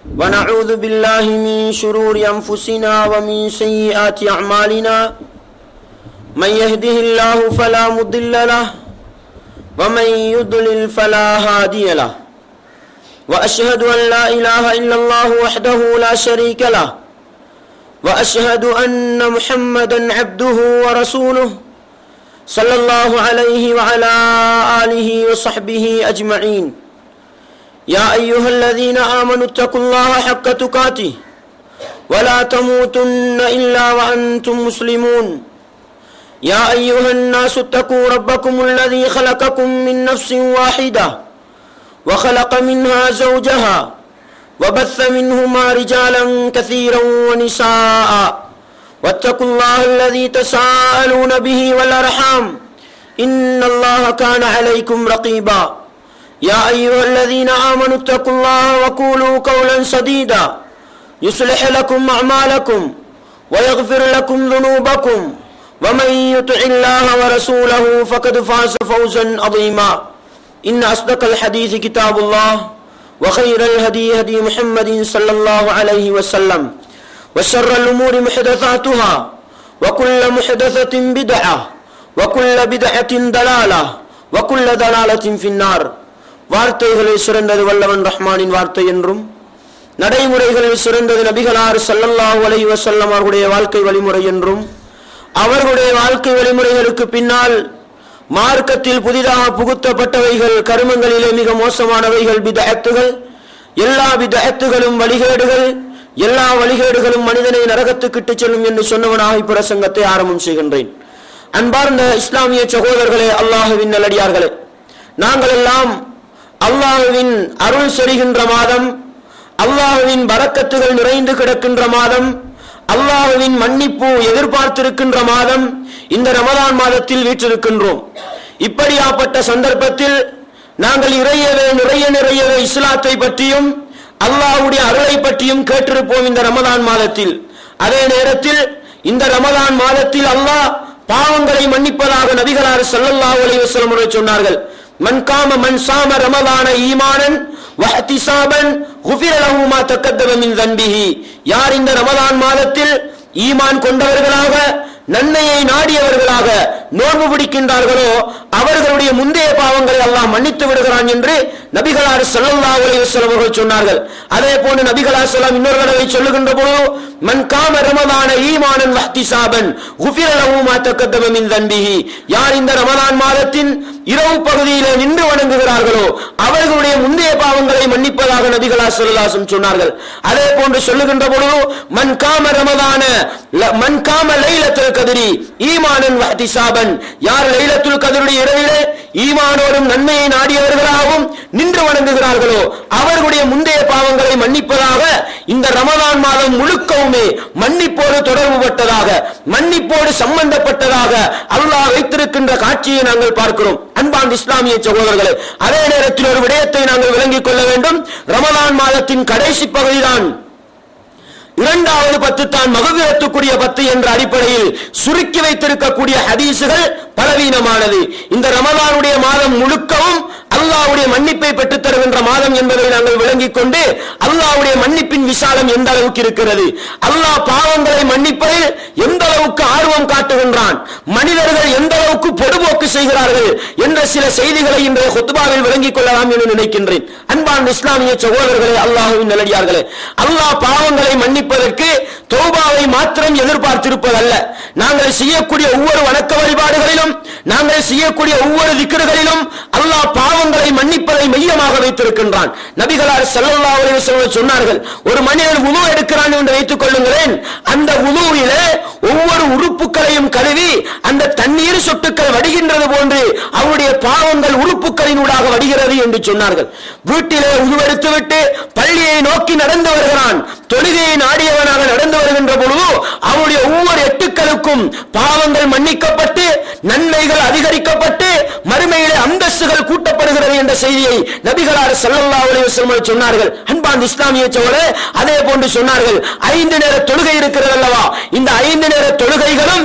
ونعوذ بالله من شرور أنفسنا ومن سيئات أعمالنا من يهده الله فلا مضل له ومن يضلل فلا هادي له وأشهد أن لا إله إلا الله وحده لا شريك له وأشهد أن محمدا عبده ورسوله صلى الله عليه وعلى آله وصحبه أجمعين يا أيها الذين آمنوا اتقوا الله حق تقاته ولا تموتن إلا وأنتم مسلمون يا أيها الناس اتقوا ربكم الذي خلقكم من نفس واحدة وخلق منها زوجها وبث منهما رجالا كثيرا ونساء واتقوا الله الذي تساءلون به والأرحام إن الله كان عليكم رقيبا يا أيها الذين آمنوا اتقوا الله وقولوا قولا سديدا يصلح لكم أعمالكم ويغفر لكم ذنوبكم ومن يطع الله ورسوله فقد فاز فوزا عظيما إن أصدق الحديث كتاب الله وخير الهدي هدي محمد صلى الله عليه وسلم وشر الأمور محدثاتها وكل محدثة بدعة وكل بدعة ضلالة وكل ضلالة في النار வார்த்தைகளில் சிறந்தது வல்லவன் ரஹ்மானின் வார்த்தை என்றும் நடைமுறைகளில் சிறந்தது நபிகளார் சல்லல்லாஹு அலைஹி வஸல்லம் அவர்களுடைய வாழ்க்கை வழிமுறை என்றும் அவர்களுடைய வாழ்க்கை வழிமுறைகளுக்கு பின்னால் மார்க்கத்தில் புதிதாக புகுத்தப்பட்டவைகள் கருமங்களிலே மிக மோசமானவைகள் பிதஅத்துகள் எல்லா பிதஅத்துகளும் வழிகேடுகள் எல்லா வழிகேடுகளும் மனிதனை நரகத்துக்கிட்டு செல்லும் என்று சொன்னவனாக இப்பிரசங்கத்தை ஆரம்பம் செய்கின்றேன் அன்பார்ந்த இஸ்லாமிய சகோதரர்களே அல்லாஹுவின் நல்லடியார்களே நாங்கள் எல்லாம் அல்லாஹுவின் அருள் செறிகின்ற மாதம் அல்லாஹுவின் பரக்கத்துகள் நிறைந்து கிடக்கின்ற மாதம் அல்லாஹுவின் மன்னிப்பு எதிர்பார்த்திருக்கின்ற மாதம் இந்த ரமதான் மாதத்தில் வீற்றிருக்கின்றோம் இப்படியாப்பட்ட சந்தர்ப்பத்தில் நாங்கள் இறையவே நிறைய நிறையவே இஸ்லாத்தை பற்றியும் அல்லாஹுடைய அருளை பற்றியும் கேட்டிருப்போம் இந்த ரமதான் மாதத்தில் அதே நேரத்தில் இந்த ரமதான் மாதத்தில் அல்லாஹ் பாவங்களை மன்னிப்பதாக நபிகளார் ஸல்லல்லாஹு அலைஹி வஸல்லம் அவர்கள் சொன்னார்கள் மன் காம மன் சாம ரமதான ஈமானன் வஹ்திசாபன் குஃபிர லஹு மா தக்கத்தம மின் தன்பிஹி யார் இந்த ரமதான் மாதத்தில் ஈமான் கொண்டவர்களாக நன்மையை நாடியவர்களாக நோன்பு பிடிக்கின்றார்களோ அவர்களுடைய முந்தைய பாவங்களை அல்லாஹ் மன்னித்து விடுகிறான் என்று நபிகளார் ஸல்லல்லாஹு அலைஹி வஸல்லம் அவர்கள் சொன்னார்கள் அதே போன்று நபிகளார் ஸல்லம் இன்னொரு தடவை சொல்லுகின்ற பொழுது மன் காம ரமதான ஈமானன் வஹ்திசாபன் குஃபிர லஹு மா தக்கத்தம மின் தன்பிஹி யார் இந்த ரமதான் மாதத்தின் இரவு பகுதியிலே நின்று வணங்குகிறார்களோ அவர்களுடைய முந்தைய பாவங்களை மன்னிப்பதாக நபிகளார் ஸல்லல்லாஹு சொன்னார்கள் அதே போன்று சொல்லுகின்ற பொழுது மன் காம ரமதான ல- மன் காம லைலத்துல் கதிரி ஈமானன் வஹ்திசாபன் யார் லைலத்துல் கதிருடைய இரவிலே ஈமானோடும் நன்மையை நாடியவர்களாகவும் நின்று வணங்குகிறார்களோ அவர்களுடைய முந்தைய பாவங்களை மன்னிப்பதாக இந்த ரமதான் மாதம் முழுக்கவுமே மன்னிப்போடு தொடர்புபட்டதாக மன்னிப்போடு சம்பந்தப்பட்டதாக அல்லாஹ் வைத்திருக்கின்ற காட்சியை நாங்கள் பார்க்கிறோம் அன்பான் இஸ்லாமிய சகோதரர்களே அதே நேரத்தில் ஒரு விடயத்தை நாங்கள் விளங்கிக் கொள்ள வேண்டும் ரமதான் மாதத்தின் கடைசி பகுதிதான் இரண்டாவது பத்து தான் மகவிரத்துக்குரிய பத்து என்ற அடிப்படையில் சுருக்கி வைத்திருக்கக்கூடிய ஹதீசுகள் பலவீனமானது இந்த ரமலானுடைய மாதம் முழுக்கவும் அல்லாஹ்வுடைய மன்னிப்பை பெற்றுத் தருகின்ற மாதம் என்பதை நாங்கள் விளங்கிக் கொண்டு அல்லாஹ்வுடைய மன்னிப்பின் விசாலம் எந்த அளவுக்கு இருக்கிறது அல்லாஹ் பாவங்களை மன்னிப்பதில் எந்த அளவுக்கு ஆர்வம் காட்டுகின்றான் மனிதர்கள் எந்த அளவுக்கு பொடுபோக்கு செய்கிறார்கள் என்ற சில செய்திகளை இன்றைய ஹுத்பாவில் விளங்கிக் கொள்ளலாம் என்று நினைக்கின்றேன் அன்பான் இஸ்லாமிய சகோதரர்களே அல்லாஹுவின் நல்லடியார்களே அல்லாஹ் பாவங்களை மன்னிப்பதற்கு தௌபாவை மாத்திரம் எதிர்பார்த்திருப்பதல்ல நாங்கள் செய்யக்கூடிய ஒவ்வொரு வணக்க வழிபாடுகளிலும் நாங்கள் செய்யக்கூடிய ஒவ்வொரு திக்கர்களிலும் அல்லாஹ் பாவங்களை மன்னிப்பதை மையமாக வைத்திருக்கின்றான் நபிகளார் ஸல்லல்லாஹு அலைஹி வஸல்லம் சொன்னார்கள் ஒரு மனிதன் உணவு எடுக்கிறான் என்று வைத்துக் கொள்ளுங்களேன் அந்த உணவிலே ஒவ்வொரு உறுப்புகளையும் கழுவி அந்த தண்ணீர் சொட்டுக்கள் வடிகின்றது போன்று அவருடைய பாவங்கள் உறுப்புகளினூடாக வடிகிறது என்று சொன்னார்கள் வீட்டிலே உருவெடுத்துவிட்டு பள்ளியை நோக்கி நடந்து வருகிறான் தொழுகையை நாடியவனாக நடந்து வருகின்ற பொழுது அவருடைய ஒவ்வொரு எட்டுக்களுக்கும் பாவங்கள் மன்னிக்கப்பட்டு நன்மைகள் அதிகரிக்கப்பட்டு மறுமையிலே அந்தஸ்துகள் கூட்டப்படுகிறது என்ற செய்தியை நபிகளார் ஸல்லல்லாஹு அலைஹி வஸல்லம் சொன்னார்கள் அன்பான் இஸ்லாமிய சோழே அதே போன்று சொன்னார்கள் ஐந்து நேர தொழுகை இருக்கிறது அல்லவா இந்த ஐந்து நேர தொழுகைகளும்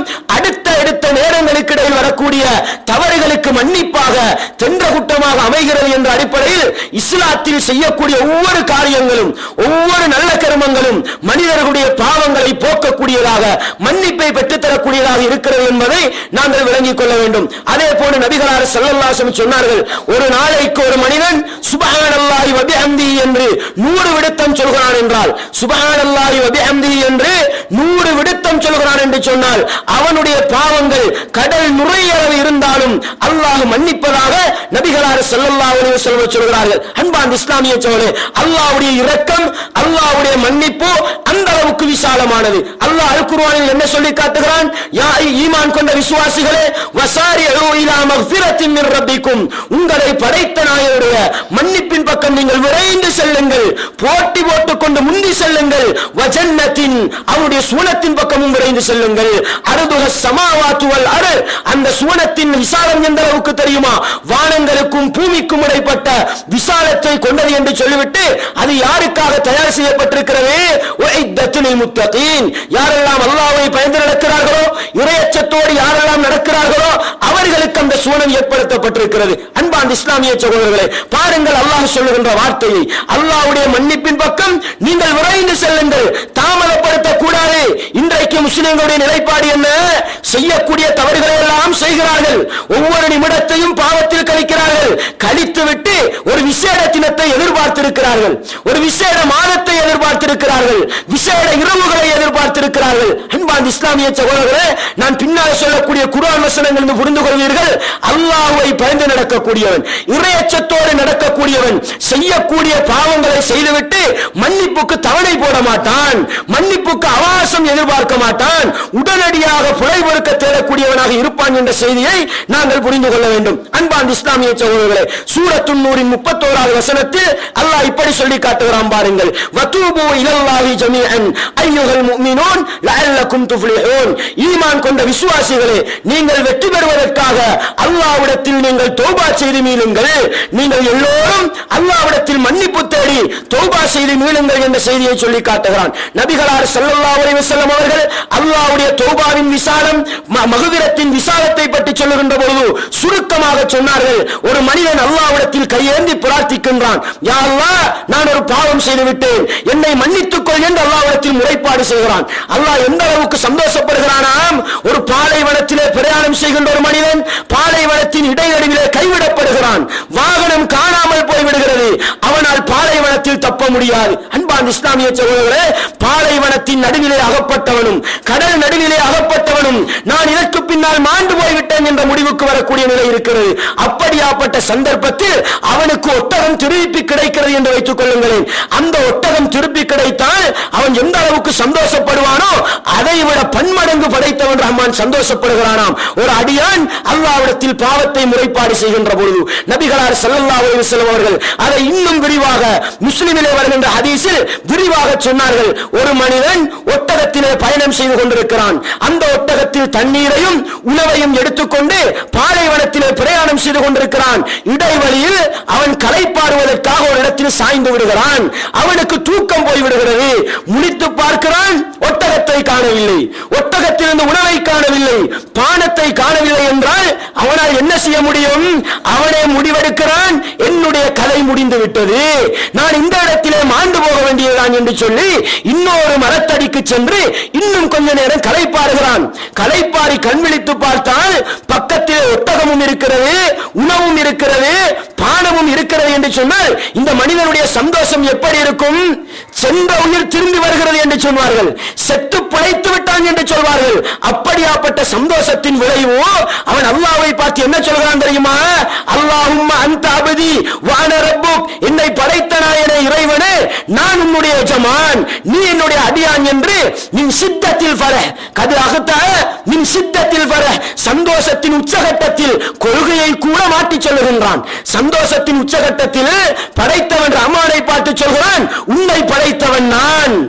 அடுத்த அடுத்த நேரங்களுக்கு இடையில் வரக்கூடிய தவறுகளுக்கு மன்னிப்பாக தென்ற குற்றமாக அமைகிறது என்ற அடிப்படையில் இஸ்லாத்தில் செய்யக்கூடிய ஒவ்வொரு காரியங்களும் ஒவ்வொரு நல்ல கருமங்களும் மனிதர்களுடைய பாவங்களை போக்கக்கூடியதாக மன்னிப்பை பெற்றுத்தரக்கூடியதாக இருக்கிறது என்பதை நாங்கள் விளங்கிக் கொள்ள வேண்டும் அதே போல நபிகளார் செல்லல்லாசம் சொன்னார்கள் ஒரு நாளைக்கு ஒரு மனிதன் சுபஹானல்லாஹி வபிஹம்தி என்று நூறு விடுத்தம் சொல்கிறான் என்றால் சுபஹானல்லாஹி வபிஹம்தி என்று நூறு விடுத்தம் சொல்கிறான் என்று சொன்னால் அவனுடைய பாவங்கள் கடல் நுரையளவு இருந்தாலும் அல்லாஹ் மன்னிப்பதாக நபிகளார் ஸல்லல்லாஹு அலைஹி வஸல்லம் சொல்கிறார்கள் அன்பான் இஸ்லாமிய சோழே அல்லாஹ்வுடைய இரக்கம் அல்லாஹ்வுடைய மன்னிப்பு அந்த அளவுக்கு விசாலமானது அல்லாஹ் அல் குர்ஆனில் என்ன சொல்லி காட்டுகிறான் யா ஈமான் கொண்ட விசுவாசிகளே வசாரிஉ இலா மக்ஃபிரத்தின் மின் ரப்பிக்கும் உங்களை படைத்த நாயனுடைய மன்னிப்பின் பக்கம் நீங்கள் விரைந்து செல்லுங்கள் போட்டி போட்டுக் கொண்டு முந்தி செல்லுங்கள் வஜன்னத்தின் அவருடைய சுவனத்தின் பக்கமும் விரைந்து செல்லுங்கள் அருதுக சமாவாத்துவல் அரு அந்த சுவனத்தின் விசாலம் எந்த அளவுக்கு தெரியுமா வானங்களுக்கும் பூமிக்கும் இடைப்பட்ட விசாலத்தை கொண்டது என்று சொல்லிவிட்டு அது யாருக்காக தயார் செய்யப்பட்டிருக்கிறது உழைத்தத்தினை முத்தகீன் யாரெல்லாம் அல்லாஹ்வை பயந்து நடக்கிறார்களோ இறையச்சத்தோடு யாரெல்லாம் நடக்கிறார்களோ அவர்களுக்கு அந்த சூழல் ஏற்படுத்தப்பட்டிருக்கிறது அன்பான் இஸ்லாமிய சகோதரர்களே பாருங்கள் அல்லாஹ் சொல்லுகின்ற வார்த்தையை அல்லாஹ்வுடைய மன்னிப்பின் பக்கம் நீங்கள் விரைந்து செல்லுங்கள் தாமதப்படுத்தக் கூடாது இன்றைக்கு முஸ்லிம்களுடைய நிலைப்பாடு என்ன செய்யக்கூடிய தவறுகளை எல்லாம் செய்கிறார்கள் ஒவ்வொரு நிமிடத்தையும் பாவத்தில் கழிக்கிறார்கள் கழித்துவிட்டு ஒரு விசேட தினத்தை எதிர்பார்த்திருக்கிறார்கள் ஒரு விசேட மாதத்தை எதிர்பார்த்திருக்கிறார்கள் விசேட இரவுகளை எதிர்பார்த்திருக்கிறார்கள் அன்பான் இஸ்லாமிய சகோதரர்களே நான் பின்னால் சொல்லக்கூடிய குர்ஆன் வசனங்கள் இருந்து புரிந்து கொள்வீர்கள் அல்லாஹ்வை பயந்து நடக்கக்கூடியவன் இறையச்சத்தோடு நடக்கக்கூடியவன் செய்யக்கூடிய பாவங்களை செய்துவிட்டு மன்னிப்புக்கு தவணை போட மாட்டான் மன்னிப்புக்கு அவகாசம் எதிர்பார்க்க மாட்டான் உடனடியாக புலை பொறுக்க தேடக்கூடியவனாக இருப்பான் என்ற செய்தியை நாங்கள் புரிந்து கொள்ள வேண்டும் அன்பான் இஸ்லாமிய சகோதரர்களே சூரத்துன் நூறின் முப்பத்தோராவது வசனத்தில் அல்லாஹ் இப்படி சொல்லி காட்டுகிறான் பாருங்கள் வதூபு இலல்லாஹி ஜமீஅன் அய்யுஹல் முஃமினூன் லஅல்லக்கும் துஃப்லிஹூன் ஈமான் கொண்ட விசுவாசிகளே நீங்கள் வெற்றி பெறுவதற்காக அல்லாஹ்விடத்தில் நீங்கள் தௌபா செய்து மீளுங்கள் நீங்கள் எல்லோரும் அல்லாஹ்விடத்தில் மன்னிப்பு தேடி தௌபா செய்து மீளுங்கள் என்ற செய்தியை சொல்லி காட்டுகிறான் நபிகளார் ஸல்லல்லாஹு அலைஹி வஸல்லம் அவர்கள் அல்லாஹ்வுடைய தௌபாவின் விசாலம் ம- மகுவிரத்தின் விசாலத்தை பற்றி சொல்லுகின்ற பொழுது சுருக்கமாக சொன்னார்கள் ஒரு மனிதன் அல்லாஹ்விடத்தில் கையேந்தி பிரார்த்திக்கின்றான் யா அல்லாஹ் நான் ஒரு பாவம் செய்து விட்டேன் என்னை மன்னித்துக் கொள் என்று அல்லாஹ்விடத்தில் முறைப்பாடு செய்கிறான் அல்லாஹ் எந்த அளவுக்கு சந்தோஷப்படுகிறானாம் ஒரு பாலைவனத்திலே பிரயாணம் செய்கின்ற ஒரு மனிதன் பாலைவனத்தின் இடைநடுவிலே கைவிடப்படுகிறான் வாகனம் காணாமல் போய்விடுகிறது அவனால் பாலைவனத்தில் தப்ப முடியாது அன்பான் இஸ்லாமிய சகோதரர்களே பாலைவனத்தின் நடுவிலே அகப்பட்டவனும் கடல் நடுவிலே அகப்பட்டவனும் நான் இதற்கு பின்னால் மாண்டு போய்விட்டேன் என்ற முடிவுக்கு வரக்கூடிய நிலை இருக்கிறது அப்படியாப்பட்ட சந்தர்ப்பத்தில் அவனுக்கு ஒட்டகம் திருப்பி கிடைக்கிறது என்று வைத்துக் கொள்ளுங்களேன் அந்த ஒட்டகம் திருப்பி கிடைத்தால் அவன் எந்த அளவுக்கு சந்தோஷப்படுவானோ அதை விட பன்மடங்கு படைத்தவன் ரஹ்மான் சந்தோஷப்படுகிறானாம் ஒரு அடியான் அல்லாவிடத்தில் பாவத்தை முறைப்பாடு செய்கின்ற பொழுது நபிகளார் ஸல்லல்லாஹு அலைஹி வஸல்லம் அவர்கள் அதை இன்னும் விரிவாக முஸ்லிமிலே வருகின்ற ஹதீஸில் விரிவாக சொன்னார்கள் ஒரு மனிதன் ஒட்டகத்திலே பயணம் செய்து கொண்டிருக்கிறான் அந்த ஒட்டகத்தில் தண்ணீரையும் உணவையும் எடுத்துக்கொண்டு பாலைவனத்திலே பிரயாணம் செய்து கொண்டிருக்கிறான் இடைவெளியில் அவன் களைப்பாடுவதற்காக ஒரு இடத்தில் சாய்ந்து விடுகிறான் அவனுக்கு தூக்கம் போய் விடுகிறது முடித்து பார்க்கிறான் ஒட்டகத்தை காணவில்லை ஒட்டகத்திலிருந்து உணவை காணவில்லை பானத்தை காணவில்லை என்றால் அவனால் என்ன செய்ய முடியும் அவனே முடிவெடுக்கிறான் என்னுடைய கதை முடிந்து விட்டது நான் இந்த இடத்திலே மாண்டு போக வேண்டியதுதான் என்று சொல்லி இன்னொரு மரத்தடிக்கு சென்று இன்னும் கொஞ்ச நேரம் களைப்பாறுகிறான் களைப்பாரி கண் விழித்து பார்த்தால் பக்கத்திலே ஒட்டகமும் இருக்கிறது உணவும் இருக்கிறது பானமும் இருக்கிறது என்று சொன்னால் இந்த மனிதனுடைய சந்தோஷம் எப்படி இருக்கும் சென்ற உயிர் திரும்பி வருகிறது என்று சொல்வார்கள் செத்து பிழைத்து விட்டான் என்று சொல்வார்கள் அப்படியாப்பட்ட சந்தோஷத்தின் விளைவு அவன் அல்லாஹ்வை பார்த்து என்ன சொல்கிறான் தெரியுமா அல்லாஹும்ம அந்த அபதி வான ரப்புக் என்னை படைத்த நாயனே இறைவனே நான் உன்னுடைய எஜமான் நீ என்னுடைய அடியான் என்று நின் சித்தத்தில் வர கது அகத்த நின் சித்தத்தில் வர சந்தோஷத்தின் உச்சகட்டத்தில் கொள்கையை கூட மாற்றிச் சொல்லுகின்றான் சந்தோஷத்தின் உச்சகட்டத்தில் படைத்தவன் ரமானை பார்த்து சொல்கிறான் உன்னை படைத்தவன் நான்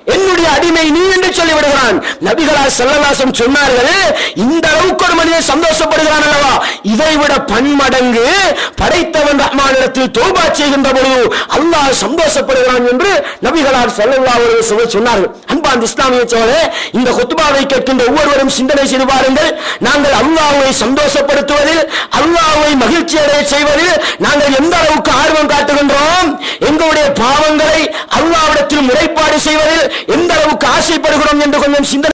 என்னுடைய அடிமை நீ என்று சொல்லி விடுகிறான் நபிகளார் செல்லலாசம் சொன்னார்கள் இந்த அளவுக்கு ஒரு மனிதன் சந்தோஷப்படுகிறான் அல்லவா இதை விட பன்மடங்கு படைத்தவன் ரஹ்மானிடத்தில் தோபா செய்கின்ற பொழுது அல்லாஹ் சந்தோஷப்படுகிறான் என்று நபிகளார் செல்லல்லா சொன்னார்கள் அன்பான் இஸ்லாமிய சோழே இந்த குத்துபாவை கேட்கின்ற ஒவ்வொருவரும் சிந்தனை செய்து பாருங்கள் நாங்கள் அல்லாஹ்வை சந்தோஷப்படுத்துவதில் அல்லாஹ்வை மகிழ்ச்சி அடைய செய்வதில் நாங்கள் எந்த அளவுக்கு ஆர்வம் காட்டுகின்றோம் எங்களுடைய பாவங்களை அல்லாவிடத்தில் முறைப்பாடு செய்வதில் எந்த அளவுக்கு ஆசைப்படுகிறோம் என்று கொஞ்சம் சிந்தனை